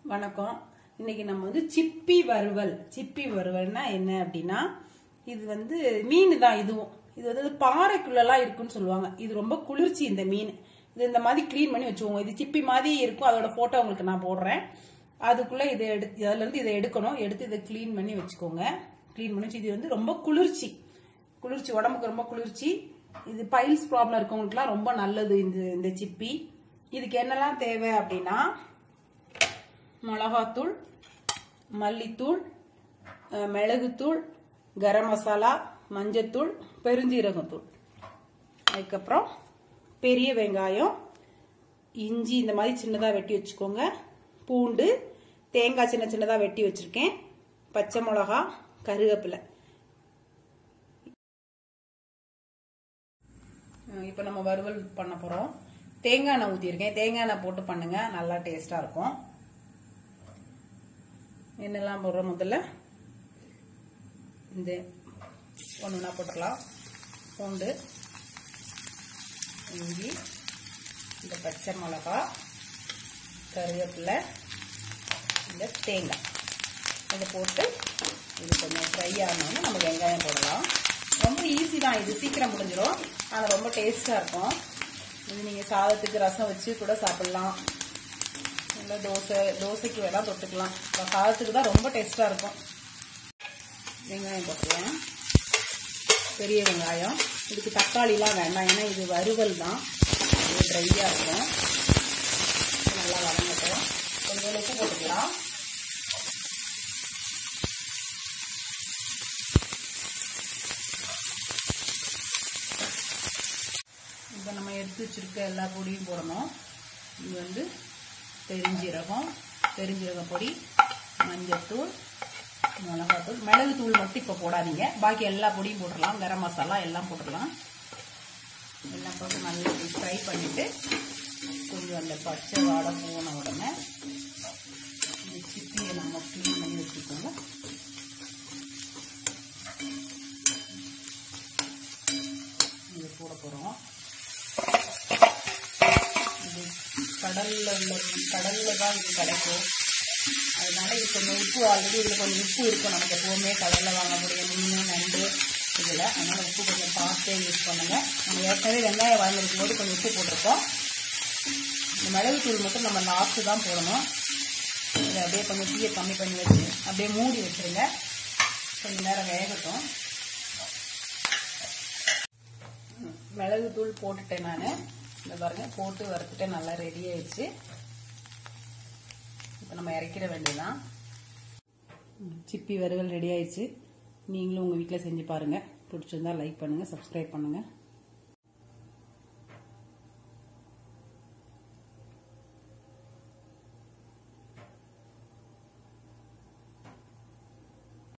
வணக்கம் இன்னைக்கு நம்ம வந்து சிப்பி வறுவல் சிப்பி வறுவல்னா என்ன அப்படின்னா இது வந்து மீன் தான் இதுவும் இது வந்து பாறைக்குள்ளலாம் இருக்குன்னு சொல்லுவாங்க இது ரொம்ப குளிர்ச்சி இந்த மீன் இது இந்த மாதிரி க்ளீன் பண்ணி வச்சுக்கோங்க இது சிப்பி மாதிரி இருக்கும் அதோட போட்டோ உங்களுக்கு நான் போடுறேன் அதுக்குள்ள இதை எடுத்து அதுல இருந்து இதை எடுக்கணும் எடுத்து இதை க்ளீன் பண்ணி வச்சுக்கோங்க க்ளீன் பண்ணி வச்சு இது வந்து ரொம்ப குளிர்ச்சி குளிர்ச்சி உடம்புக்கு ரொம்ப குளிர்ச்சி இது பைல்ஸ் ப்ராப்ளம் இருக்கவங்களுக்குலாம் ரொம்ப நல்லது இந்த இந்த சிப்பி இதுக்கு என்னெல்லாம் தேவை அப்படின்னா மிளகாத்தூள் மல்லித்தூள் அஹ், மிளகுத்தூள் கரம் மசாலா மஞ்சத்தூள் பெருஞ்சீரகத்தூள் அதுக்கப்புறம் பெரிய வெங்காயம் இஞ்சி இந்த மாதிரி சின்னதாக வெட்டி வச்சுக்கோங்க பூண்டு தேங்காய் சின்ன சின்னதாக வெட்டி வச்சிருக்கேன் பச்சை மிளகா கருவேப்பிலை இப்போ நம்ம வறுவல் பண்ண போகிறோம் தேங்காய் எண்ணெய் ஊற்றிருக்கேன் தேங்காய் எண்ணெய் போட்டு பண்ணுங்க நல்லா டேஸ்டாக இருக்கும் என்னெல்லாம் போடுறோம் முதல்ல இந்த ஒன்று ஒன்றா போட்டுடலாம் பூண்டு இஞ்சி இந்த பச்சை மிளகா கருவேப்பிலை இந்த தேங்காய் இதை போட்டு இது கொஞ்சம் ஃப்ரை ஆனோன்னு நம்ம வெங்காயம் போடலாம் ரொம்ப ஈஸி தான் இது சீக்கிரம் முடிஞ்சிடும் ஆனால் ரொம்ப டேஸ்ட்டாக இருக்கும் இது நீங்கள் சாதத்துக்கு ரசம் வச்சு கூட சாப்பிட்லாம் இல்லை தோசை தோசைக்கு வேணால் தொட்டுக்கலாம் இப்போ சாதத்துக்கு தான் ரொம்ப டேஸ்ட்டாக இருக்கும் வெங்காயம் போட்டுக்கலாம் பெரிய வெங்காயம் இதுக்கு தக்காளிலாம் வேண்டாம் ஏன்னா இது வறுவல் தான் இது ட்ரையாக இருக்கும் நல்லா வதங்கட்டும் கொஞ்சம் உப்பு போட்டுக்கலாம் இப்போ நம்ம எடுத்து வச்சிருக்க எல்லா பொடியும் போடணும் இது வந்து பெருஞ்சீரகம் பெருஞ்சீரக பொடி மஞ்சத்தூள் மிளகாத்தூள் மிளகுத்தூள் மட்டும் இப்போ போடாதீங்க பாக்கி எல்லா பொடியும் போட்டுடலாம் கரம் மசாலா எல்லாம் போட்டுடலாம் எல்லாம் போட்டு நல்லா ஃப்ரை பண்ணிட்டு கொஞ்சம் அந்த பச்சை வாடை போன உடனே இந்த சிப்பியை நம்ம க்ளீன் பண்ணி வச்சுக்கோங்க இது போட போகிறோம் இது கடல்ல உள்ள கடல்ல தான் இது கிடைக்கும் அதனால இது கொஞ்சம் உப்பு ஆல்ரெடி இதில் கொஞ்சம் உப்பு இருக்கும் நமக்கு எப்பவுமே கடல்ல வாங்கக்கூடிய மீன் நண்டு இதில் அதனால உப்பு கொஞ்சம் பார்த்தே யூஸ் பண்ணுங்க நம்ம ஏற்கனவே வெங்காயம் வாங்கிருக்கும் போது கொஞ்சம் உப்பு போட்டிருக்கோம் இந்த மிளகுத்தூள் மட்டும் நம்ம லாஸ்ட்டு தான் போடணும் இதை அப்படியே கொஞ்சம் தீயை கம்மி பண்ணி வச்சு அப்படியே மூடி வச்சிருங்க கொஞ்சம் நேரம் வேகட்டும் மிளகுத்தூள் போட்டுட்டேன் நான் இந்த பாருங்க போட்டு வறுத்துட்டேன் நல்லா ரெடி ஆயிடுச்சு இப்போ நம்ம இறக்கிட வேண்டியதான் சிப்பி வறுவல் ரெடி ஆயிடுச்சு நீங்களும் உங்கள் வீட்டில் செஞ்சு பாருங்கள் பிடிச்சிருந்தா லைக் பண்ணுங்கள் சப்ஸ்கிரைப் பண்ணுங்கள்